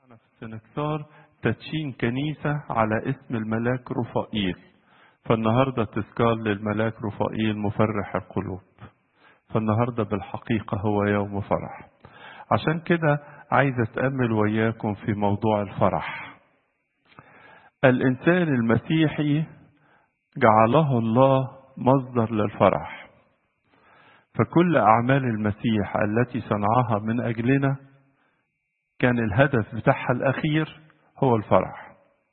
في السنكسار تدشين كنيسة على اسم الملاك رفائيل فالنهاردة تذكار للملاك رفائيل مفرح القلوب فالنهاردة بالحقيقة هو يوم فرح عشان كده عايز أتأمل وياكم في موضوع الفرح الإنسان المسيحي جعله الله مصدر للفرح فكل أعمال المسيح التي صنعها من أجلنا كان الهدف بتاعها الأخير هو الفرح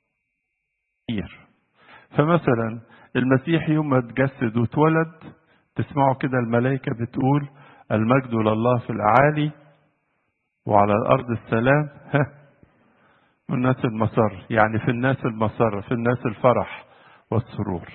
فمثلا المسيح يوم ما اتجسد واتولد تسمعوا كده الملائكة بتقول المجد لله في الأعالي وعلى الأرض السلام ها الناس المسر يعني في الناس المسر في الناس الفرح والسرور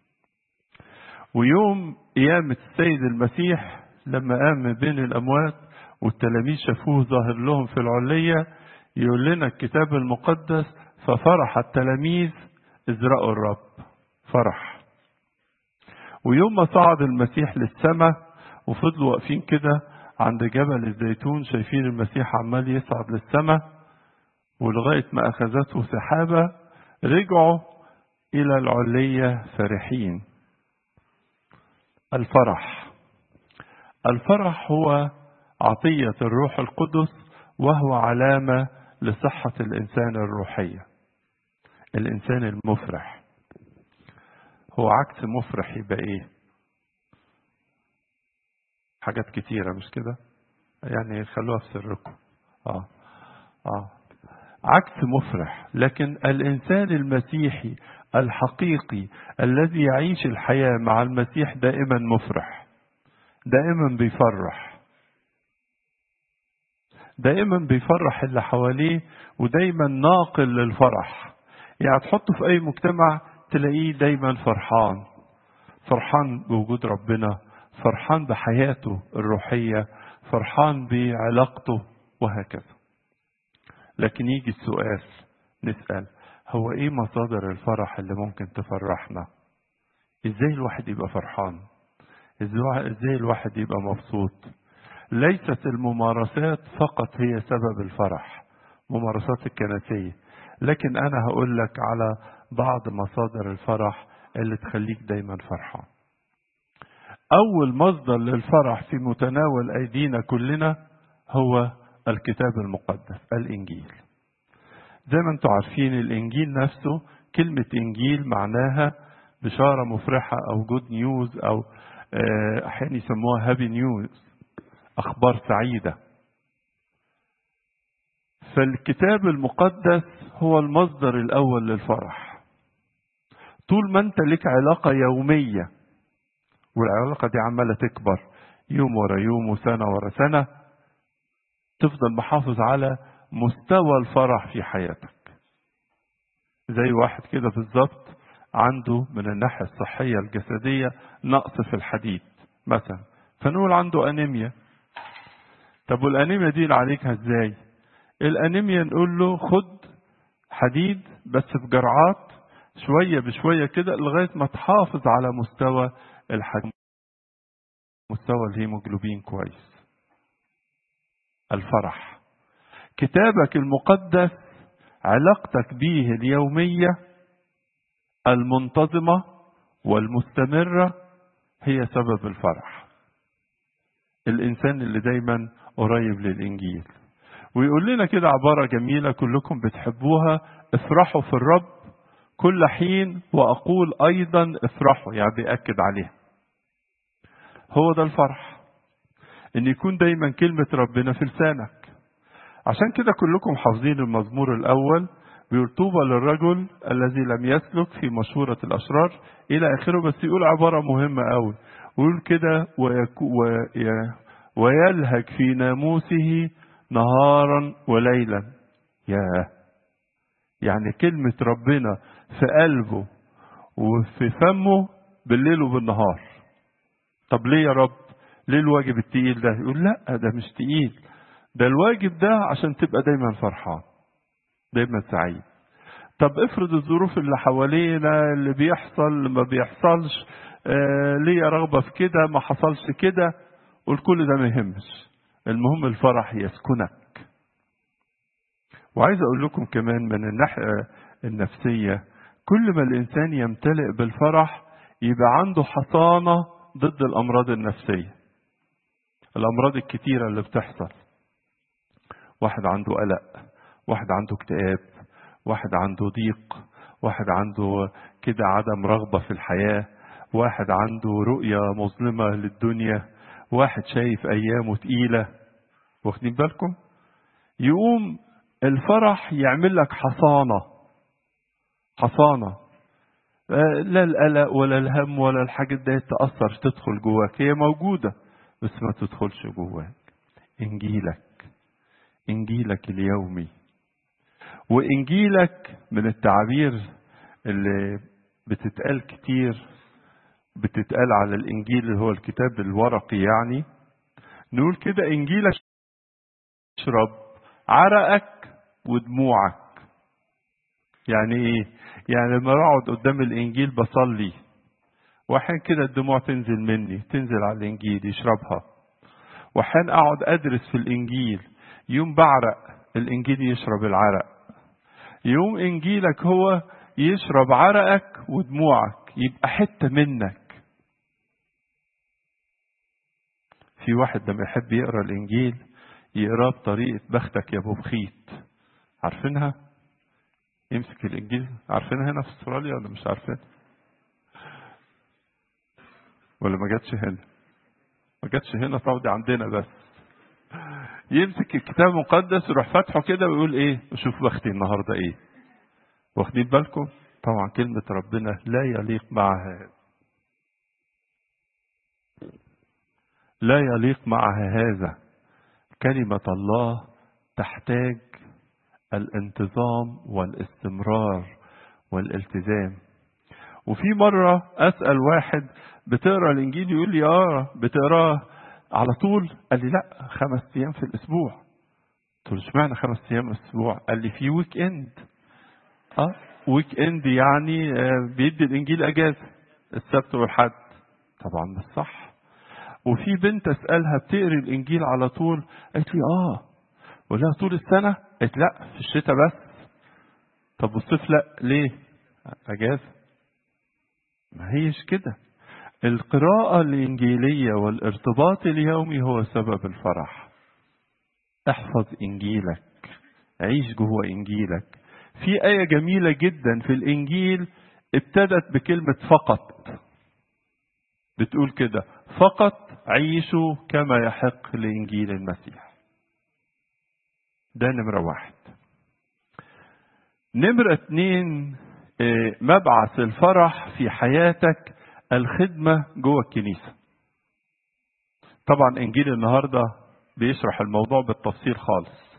ويوم قيامة السيد المسيح لما قام من بين الأموات والتلاميذ شافوه ظاهر لهم في العلية يقول لنا الكتاب المقدس ففرح التلاميذ إذ رأوا الرب فرح ويوم ما صعد المسيح للسماء وفضلوا واقفين كده عند جبل الزيتون شايفين المسيح عمال يصعد للسماء ولغاية ما أخذته سحابة رجعوا إلى العلية فرحين الفرح الفرح هو عطية الروح القدس وهو علامة لصحة الإنسان الروحية الإنسان المفرح هو عكس مفرح يبقى إيه حاجات كتيرة مش كده يعني خلوها في سركم آه آه عكس مفرح لكن الإنسان المسيحي الحقيقي الذي يعيش الحياة مع المسيح دائما مفرح دائما بيفرح دائما بيفرح اللي حواليه ودايما ناقل للفرح يعني تحطه في أي مجتمع تلاقيه دايما فرحان فرحان بوجود ربنا فرحان بحياته الروحية فرحان بعلاقته وهكذا لكن يجي السؤال نسأل هو ايه مصادر الفرح اللي ممكن تفرحنا ازاي الواحد يبقى فرحان ازاي الواحد يبقى مبسوط ليست الممارسات فقط هي سبب الفرح ممارسات الكنسية لكن انا هقول لك على بعض مصادر الفرح اللي تخليك دايما فرحان اول مصدر للفرح في متناول ايدينا كلنا هو الكتاب المقدس الانجيل زي ما انتم عارفين الانجيل نفسه كلمة انجيل معناها بشارة مفرحة او جود نيوز او احيانا يسموها هابي نيوز اخبار سعيدة فالكتاب المقدس هو المصدر الاول للفرح طول ما انت لك علاقة يومية والعلاقة دي عمالة تكبر يوم ورا يوم وسنة ورا سنة تفضل محافظ على مستوى الفرح في حياتك زي واحد كده بالظبط عنده من الناحية الصحية الجسدية نقص في الحديد مثلا فنقول عنده أنيميا طب والأنيميا دي نعالجها ازاي الأنيميا نقول له خد حديد بس بجرعات شوية بشوية كده لغاية ما تحافظ على مستوى الحديد مستوى الهيموجلوبين كويس الفرح كتابك المقدس علاقتك به اليومية المنتظمة والمستمرة هي سبب الفرح الإنسان اللي دايما قريب للإنجيل ويقول لنا كده عبارة جميلة كلكم بتحبوها افرحوا في الرب كل حين وأقول أيضا افرحوا يعني بيأكد عليها هو ده الفرح ان يكون دايما كلمة ربنا في لسانك عشان كده كلكم حافظين المزمور الاول بيقول طوبى للرجل الذي لم يسلك في مشورة الاشرار الى اخره بس يقول عبارة مهمة قوي ويقول كده ويلهج في ناموسه نهارا وليلا يا يعني كلمة ربنا في قلبه وفي فمه بالليل وبالنهار طب ليه يا رب ليه الواجب التقيل ده يقول لا ده مش تقيل ده الواجب ده عشان تبقى دايما فرحان دايما سعيد طب افرض الظروف اللي حوالينا اللي بيحصل اللي ما بيحصلش آه ليه رغبة في كده ما حصلش كده والكل ده ما يهمش المهم الفرح يسكنك وعايز اقول لكم كمان من الناحيه النفسيه كل ما الانسان يمتلئ بالفرح يبقى عنده حصانه ضد الامراض النفسيه الامراض الكتيره اللي بتحصل واحد عنده قلق واحد عنده اكتئاب واحد عنده ضيق واحد عنده كده عدم رغبه في الحياه واحد عنده رؤيه مظلمه للدنيا واحد شايف ايامه تقيله واخدين بالكم يقوم الفرح يعمل لك حصانه حصانه لا القلق ولا الهم ولا الحاجات دي تأثر تدخل جواك هي موجودة بس ما تدخلش جواك إنجيلك إنجيلك اليومي وإنجيلك من التعابير اللي بتتقال كتير بتتقال على الإنجيل اللي هو الكتاب الورقي يعني نقول كده إنجيلك اشرب عرقك ودموعك يعني ايه يعني لما اقعد قدام الانجيل بصلي واحيان كده الدموع تنزل مني تنزل على الانجيل يشربها واحيان اقعد ادرس في الانجيل يوم بعرق الانجيل يشرب العرق يوم انجيلك هو يشرب عرقك ودموعك يبقى حته منك في واحد لما يحب يقرا الانجيل يقراه بطريقه بختك يا ابو بخيت عارفينها يمسك الانجيل عارفينها هنا في استراليا ولا مش عارفين ولا ما جاتش هنا ما جاتش هنا طب دي عندنا بس يمسك الكتاب المقدس يروح فاتحه كده ويقول ايه شوف بختي النهارده ايه واخدين بالكم طبعا كلمة ربنا لا يليق معها لا يليق معها هذا كلمة الله تحتاج الانتظام والاستمرار والالتزام وفي مرة أسأل واحد بتقرأ الإنجيل يقول لي آه بتقراه على طول قال لي لا خمس أيام في الأسبوع قلت له اشمعنى خمس أيام في الأسبوع قال لي في ويك إند اه ويك إند يعني آه بيدي الإنجيل أجازة السبت والحد طبعا مش صح وفي بنت أسألها بتقري الإنجيل على طول قالت لي آه ولا طول السنة قالت لا في الشتاء بس طب والصيف لا ليه أجازة ما هيش كده القراءة الإنجيلية والارتباط اليومي هو سبب الفرح احفظ إنجيلك عيش جوه إنجيلك في آية جميلة جدا في الإنجيل ابتدت بكلمة فقط بتقول كده فقط عيشوا كما يحق لإنجيل المسيح ده نمرة واحد نمرة اتنين مبعث الفرح في حياتك الخدمة جوه الكنيسة طبعا انجيل النهاردة بيشرح الموضوع بالتفصيل خالص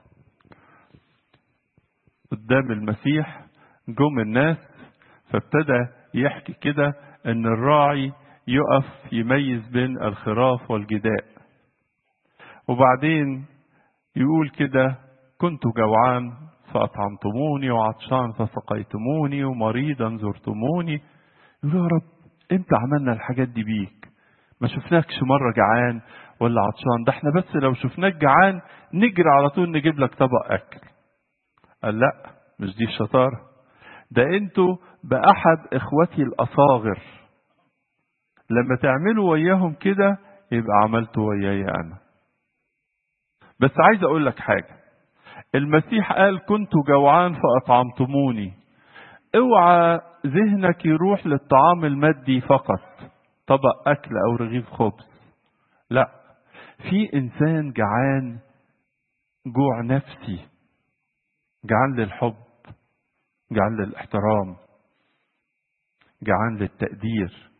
قدام المسيح جم الناس فابتدى يحكي كده ان الراعي يقف يميز بين الخراف والجداء وبعدين يقول كده كنت جوعان فأطعمتموني وعطشان فسقيتموني ومريضا زرتموني يقول يا رب امتى عملنا الحاجات دي بيك ما شفناكش مرة جعان ولا عطشان ده احنا بس لو شفناك جعان نجري على طول نجيب لك طبق اكل قال لا مش دي الشطارة ده انتوا بأحد اخوتي الاصاغر لما تعملوا وياهم كده يبقى عملتوا وياي انا بس عايز اقول لك حاجة المسيح قال كنت جوعان فأطعمتموني اوعى ذهنك يروح للطعام المادي فقط طبق أكل أو رغيف خبز لا في إنسان جعان جوع نفسي جعان للحب جعان للاحترام جعان للتقدير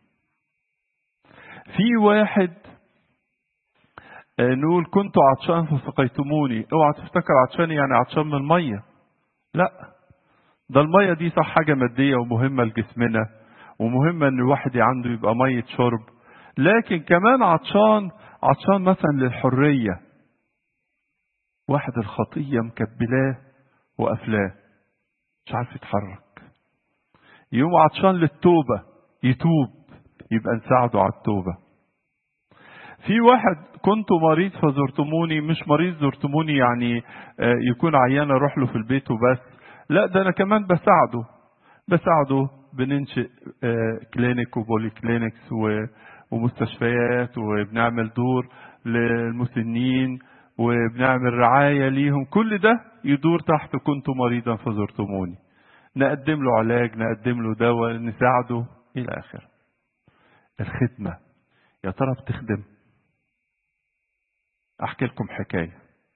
في واحد نقول كنت عطشان فسقيتموني اوعى تفتكر عطشان يعني عطشان من الميه لا ده الميه دي صح حاجه ماديه ومهمه لجسمنا ومهمه ان الواحد عنده يبقى ميه شرب لكن كمان عطشان عطشان مثلا للحريه واحد الخطيه مكبلاه وقفلاه مش عارف يتحرك يوم عطشان للتوبه يتوب يبقى نساعده على التوبه في واحد كنت مريض فزرتموني مش مريض زرتموني يعني يكون عيان اروح له في البيت وبس لا ده انا كمان بساعده بساعده بننشئ كلينيك وبولي كلينكس ومستشفيات وبنعمل دور للمسنين وبنعمل رعاية ليهم كل ده يدور تحت كنت مريضا فزرتموني نقدم له علاج نقدم له دواء نساعده إلى آخره الخدمة يا ترى بتخدم أحكي لكم حكاية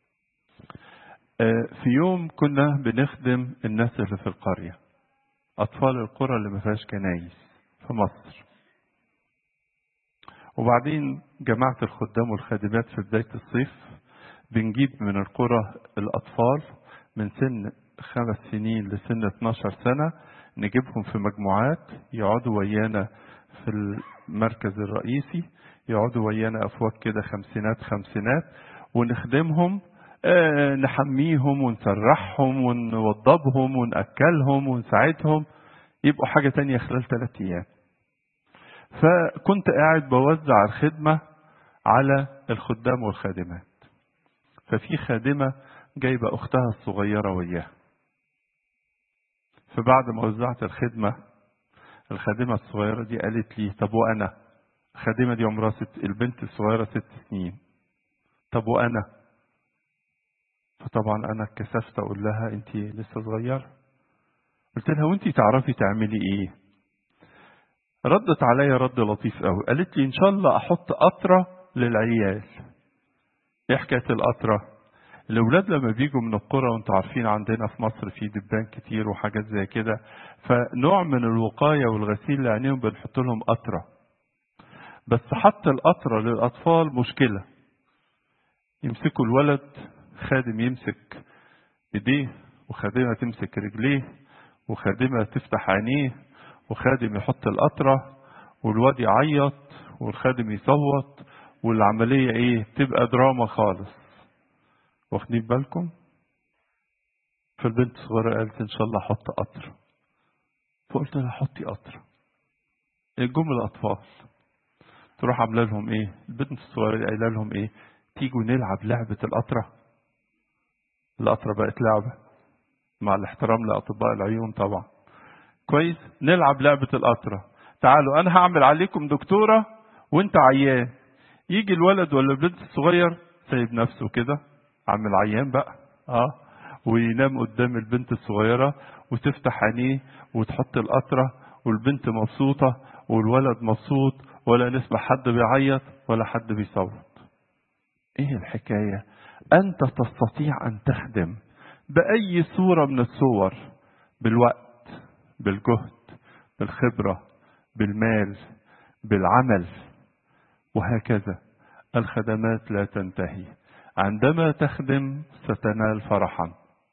في يوم كنا بنخدم الناس اللي في القرية أطفال القرى اللي ما فيهاش كنايس في مصر وبعدين جماعة الخدام والخادمات في بداية الصيف بنجيب من القرى الأطفال من سن خمس سنين لسن 12 سنة نجيبهم في مجموعات يقعدوا ويانا في المركز الرئيسي يقعدوا ويانا أفواج كده خمسينات خمسينات ونخدمهم آه نحميهم ونسرحهم ونوضبهم ونأكلهم ونساعدهم يبقوا حاجة تانية خلال ثلاثة أيام فكنت قاعد بوزع الخدمة على الخدام والخادمات ففي خادمة جايبة أختها الصغيرة وياها فبعد ما وزعت الخدمة الخادمة الصغيرة دي قالت لي طب وأنا الخادمة دي عمرها ست البنت الصغيرة ست سنين طب وأنا فطبعا أنا اتكسفت أقول لها أنت لسه صغيرة قلت لها وأنت تعرفي تعملي إيه ردت عليا رد لطيف قوي قالت لي إن شاء الله أحط قطرة للعيال إيه حكاية القطرة الأولاد لما بيجوا من القرى وانتوا عارفين عندنا في مصر في دبان كتير وحاجات زي كده فنوع من الوقاية والغسيل لعينيهم بنحط لهم قطرة بس حط القطرة للأطفال مشكلة يمسكوا الولد خادم يمسك ايديه وخادمة تمسك رجليه وخادمة تفتح عينيه وخادم يحط القطرة والواد يعيط والخادم يصوت والعملية ايه تبقى دراما خالص واخدين بالكم فالبنت الصغيرة قالت ان شاء الله احط قطر فقلت لها حطي قطر جم الاطفال تروح عامله لهم ايه البنت الصغيرة دي قايله لهم ايه تيجوا نلعب لعبة القطرة القطرة بقت لعبة مع الاحترام لأطباء العيون طبعا كويس نلعب لعبة القطرة تعالوا أنا هعمل عليكم دكتورة وأنت عيان يجي الولد ولا البنت الصغير سايب نفسه كده عامل عيان بقى اه وينام قدام البنت الصغيرة وتفتح عينيه وتحط القطرة والبنت مبسوطة والولد مبسوط ولا نسمع حد بيعيط ولا حد بيصوت ايه الحكاية انت تستطيع ان تخدم باي صورة من الصور بالوقت بالجهد بالخبرة بالمال بالعمل وهكذا الخدمات لا تنتهي عندما تخدم ستنال فرحا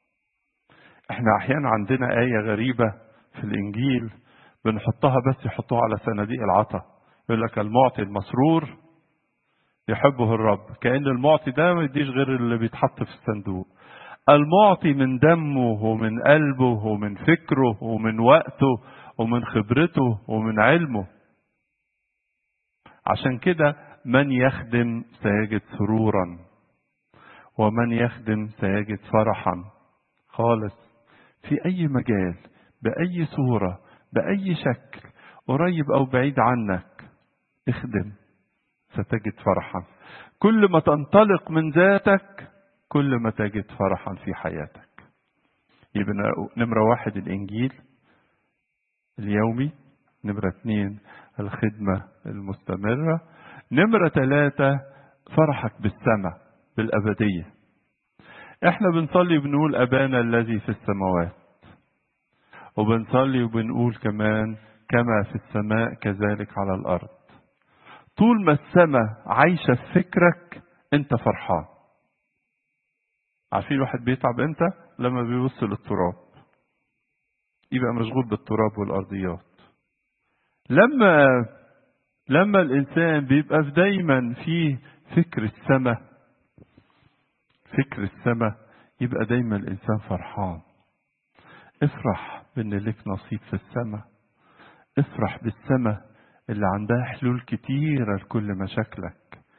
احنا احيانا عندنا آية غريبة في الانجيل بنحطها بس يحطوها على صناديق العطا يقول لك المعطي المسرور يحبه الرب كأن المعطي ده ما يديش غير اللي بيتحط في الصندوق المعطي من دمه ومن قلبه ومن فكره ومن وقته ومن خبرته ومن علمه عشان كده من يخدم سيجد سرورا ومن يخدم سيجد فرحا خالص في اي مجال باي صوره باي شكل قريب او بعيد عنك اخدم ستجد فرحا كل ما تنطلق من ذاتك كل ما تجد فرحا في حياتك يبقى نمرة واحد الإنجيل اليومي نمرة اثنين الخدمة المستمرة نمرة ثلاثة فرحك بالسماء بالأبدية احنا بنصلي وبنقول أبانا الذي في السماوات وبنصلي وبنقول كمان كما في السماء كذلك على الأرض طول ما السماء عايشة في فكرك انت فرحان عارفين الواحد بيتعب امتى لما بيبص للتراب يبقى مشغول بالتراب والارضيات لما لما الانسان بيبقى في دايما في فكر السماء فكر السماء يبقى دايما الانسان فرحان افرح بان لك نصيب في السماء افرح بالسماء اللي عندها حلول كتيرة لكل مشاكلك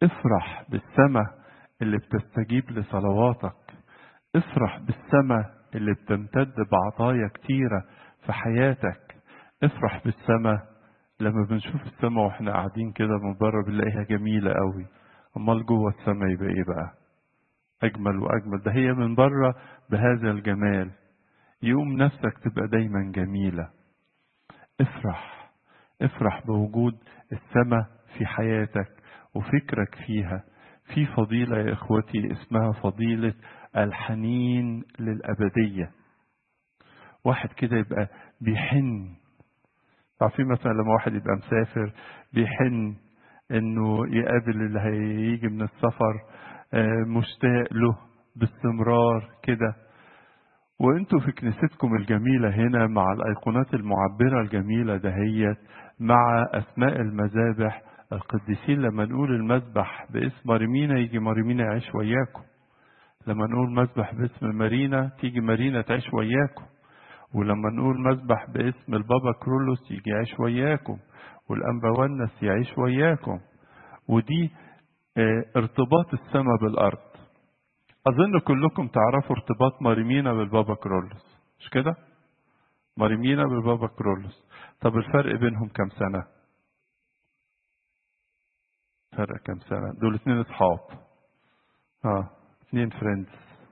افرح بالسماء اللي بتستجيب لصلواتك افرح بالسماء اللي بتمتد بعطايا كتيرة في حياتك افرح بالسماء لما بنشوف السماء واحنا قاعدين كده من بره بنلاقيها جميلة قوي امال جوه السماء يبقى ايه بقى اجمل واجمل ده هي من بره بهذا الجمال يقوم نفسك تبقى دايما جميلة افرح افرح بوجود السماء في حياتك وفكرك فيها في فضيلة يا إخوتي اسمها فضيلة الحنين للأبدية واحد كده يبقى بيحن عارفين مثلا لما واحد يبقى مسافر بيحن انه يقابل اللي هيجي من السفر مشتاق له باستمرار كده وانتوا في كنيستكم الجميلة هنا مع الايقونات المعبرة الجميلة دهيت مع اسماء المذابح القديسين لما نقول المذبح باسم ماريمينا يجي ماريمينا يعيش وياكم لما نقول مذبح باسم مارينا تيجي مارينا تعيش وياكم ولما نقول مذبح باسم البابا كرولوس يجي يعيش وياكم والأنبا ونس يعيش وياكم ودي اه ارتباط السماء بالأرض أظن كلكم تعرفوا ارتباط ماريمينا بالبابا كرولوس مش كده؟ ماريمينا بالبابا كرولوس طب الفرق بينهم كم سنة؟ فرق كم سنة؟ دول اتنين اصحاب اه اتنين فريندز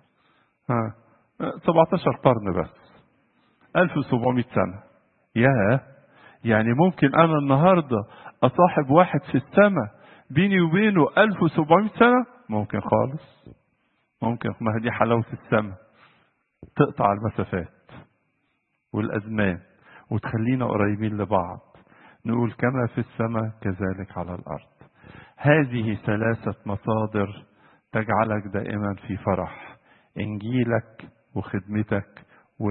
ها 17 قرن بس 1700 سنة يا يعني ممكن أنا النهاردة أصاحب واحد في السماء بيني وبينه 1700 سنة ممكن خالص ممكن ما دي حلاوة السماء تقطع المسافات والأزمان وتخلينا قريبين لبعض نقول كما في السماء كذلك على الأرض هذه ثلاثة مصادر تجعلك دائما في فرح إنجيلك وخدمتك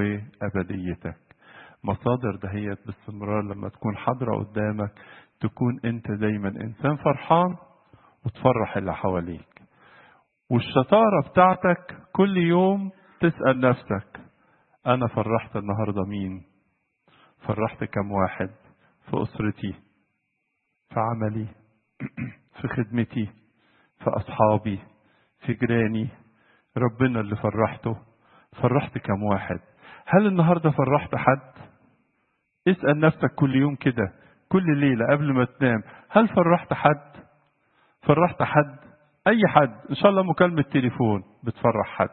وأبديتك مصادر دهيت باستمرار لما تكون حاضرة قدامك تكون أنت دايما إنسان فرحان وتفرح اللي حواليك والشطارة بتاعتك كل يوم تسأل نفسك أنا فرحت النهاردة مين فرحت كم واحد في أسرتي في عملي في خدمتي في أصحابي في جيراني ربنا اللي فرحته فرحت كم واحد هل النهاردة فرحت حد اسأل نفسك كل يوم كده كل ليلة قبل ما تنام هل فرحت حد فرحت حد أي حد إن شاء الله مكالمة تليفون بتفرح حد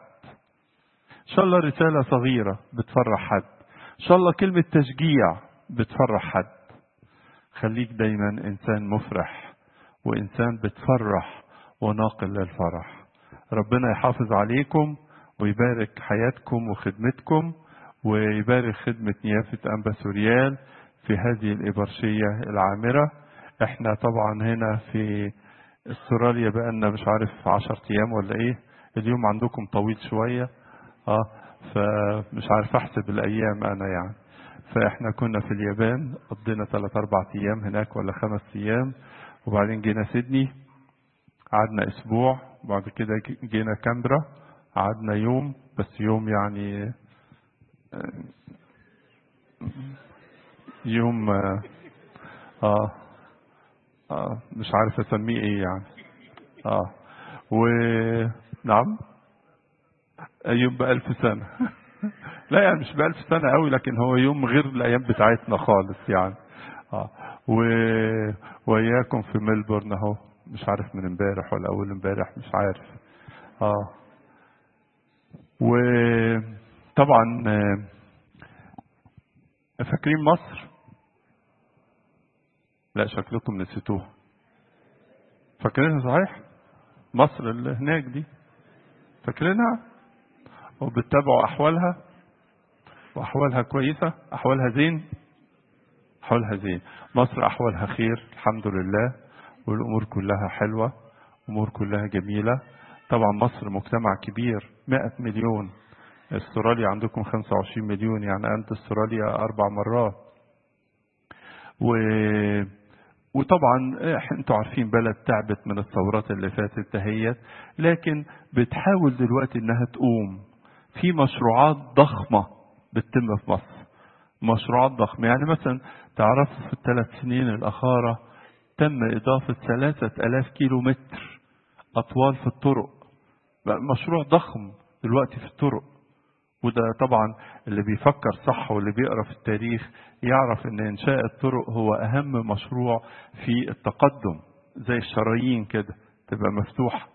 إن شاء الله رسالة صغيرة بتفرح حد إن شاء الله كلمة تشجيع بتفرح حد خليك دايما إنسان مفرح وإنسان بتفرح وناقل للفرح ربنا يحافظ عليكم ويبارك حياتكم وخدمتكم ويبارك خدمة نيافة أنبا سوريال في هذه الإبرشية العامرة احنا طبعا هنا في استراليا بقالنا مش عارف عشر أيام ولا إيه اليوم عندكم طويل شوية اه فمش عارف أحسب الأيام أنا يعني فإحنا كنا في اليابان قضينا ثلاث أربع أيام هناك ولا خمس أيام وبعدين جينا سيدني قعدنا أسبوع وبعد كده جينا كامبرا قعدنا يوم بس يوم يعني يوم آه, آه, آه مش عارف اسميه ايه يعني اه و نعم يوم بألف سنة لا يعني مش بألف سنة قوي لكن هو يوم غير الأيام بتاعتنا خالص يعني اه و... وإياكم في ملبورن أهو مش عارف من امبارح ولا أول امبارح مش عارف اه وطبعا فاكرين مصر لا شكلكم نسيتوها فاكرينها صحيح مصر اللي هناك دي فاكرينها وبتتابعوا احوالها واحوالها كويسه احوالها زين احوالها زين مصر احوالها خير الحمد لله والامور كلها حلوه امور كلها جميله طبعا مصر مجتمع كبير 100 مليون استراليا عندكم 25 مليون يعني قد استراليا اربع مرات و وطبعا انتوا عارفين بلد تعبت من الثورات اللي فاتت دهيت لكن بتحاول دلوقتي انها تقوم في مشروعات ضخمة بتتم في مصر مشروعات ضخمة يعني مثلا تعرف في الثلاث سنين الأخارة تم إضافة ثلاثة ألاف كيلو متر أطوال في الطرق بقى مشروع ضخم دلوقتي في الطرق وده طبعا اللي بيفكر صح واللي بيقرا في التاريخ يعرف ان انشاء الطرق هو اهم مشروع في التقدم زي الشرايين كده تبقى مفتوحه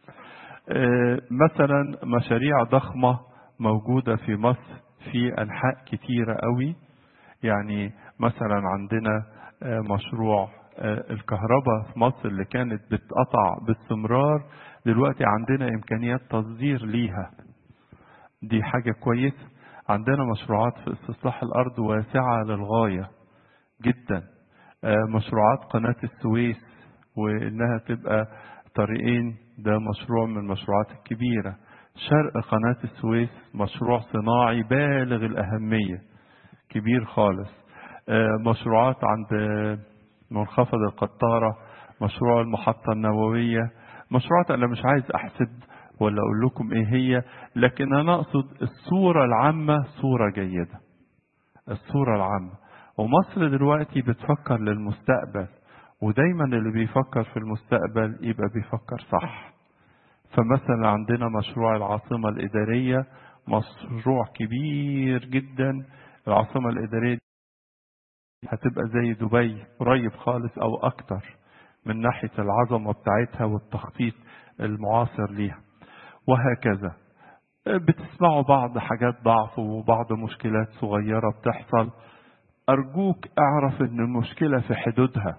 مثلا مشاريع ضخمه موجوده في مصر في انحاء كتيره قوي يعني مثلا عندنا مشروع الكهرباء في مصر اللي كانت بتقطع باستمرار دلوقتي عندنا امكانيات تصدير ليها دي حاجة كويسة عندنا مشروعات في استصلاح الأرض واسعة للغاية جدا مشروعات قناة السويس وإنها تبقى طريقين ده مشروع من المشروعات الكبيرة شرق قناة السويس مشروع صناعي بالغ الأهمية كبير خالص مشروعات عند منخفض القطارة مشروع المحطة النووية مشروعات أنا مش عايز أحسب ولا أقول لكم إيه هي لكن أنا أقصد الصورة العامة صورة جيدة الصورة العامة ومصر دلوقتي بتفكر للمستقبل ودايما اللي بيفكر في المستقبل يبقى بيفكر صح فمثلا عندنا مشروع العاصمة الإدارية مشروع كبير جدا العاصمة الإدارية هتبقى زي دبي قريب خالص أو أكتر من ناحية العظمة بتاعتها والتخطيط المعاصر ليها وهكذا بتسمعوا بعض حاجات ضعف وبعض مشكلات صغيرة بتحصل أرجوك أعرف أن المشكلة في حدودها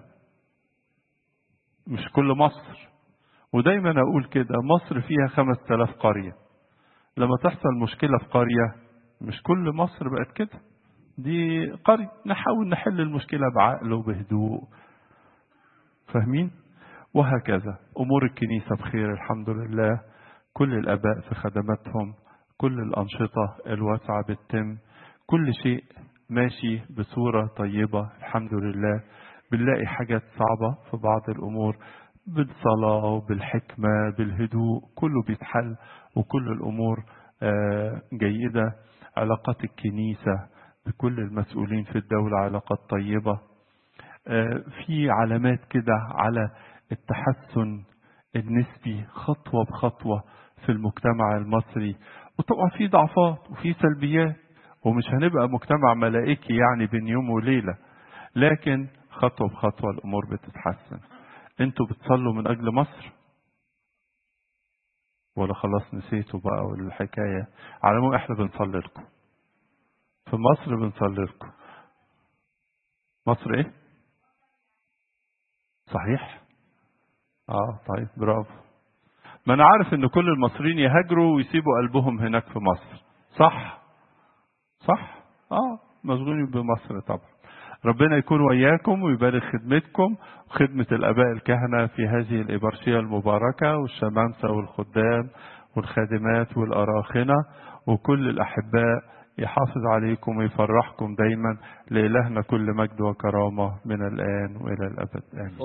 مش كل مصر ودايما أقول كده مصر فيها خمس تلاف قرية لما تحصل مشكلة في قرية مش كل مصر بقت كده دي قرية نحاول نحل المشكلة بعقل وبهدوء فاهمين وهكذا أمور الكنيسة بخير الحمد لله كل الآباء في خدماتهم كل الأنشطة الواسعة بتتم كل شيء ماشي بصورة طيبة الحمد لله بنلاقي حاجات صعبة في بعض الأمور بالصلاة وبالحكمة بالهدوء كله بيتحل وكل الأمور جيدة علاقات الكنيسة بكل المسؤولين في الدولة علاقات طيبة في علامات كده على التحسن النسبي خطوة بخطوة في المجتمع المصري وطبعا في ضعفات وفي سلبيات ومش هنبقى مجتمع ملائكي يعني بين يوم وليلة لكن خطوة بخطوة الأمور بتتحسن انتوا بتصلوا من أجل مصر ولا خلاص نسيتوا بقى والحكاية على العموم احنا بنصلي لكم في مصر بنصلي لكم مصر ايه صحيح اه طيب برافو ما انا عارف ان كل المصريين يهاجروا ويسيبوا قلبهم هناك في مصر صح صح اه مشغولين بمصر طبعا ربنا يكون وياكم ويبارك خدمتكم وخدمة الآباء الكهنة في هذه الإبرشية المباركة والشمامسة والخدام والخادمات والأراخنة وكل الأحباء يحافظ عليكم ويفرحكم دايما لإلهنا كل مجد وكرامة من الآن وإلى الأبد آمين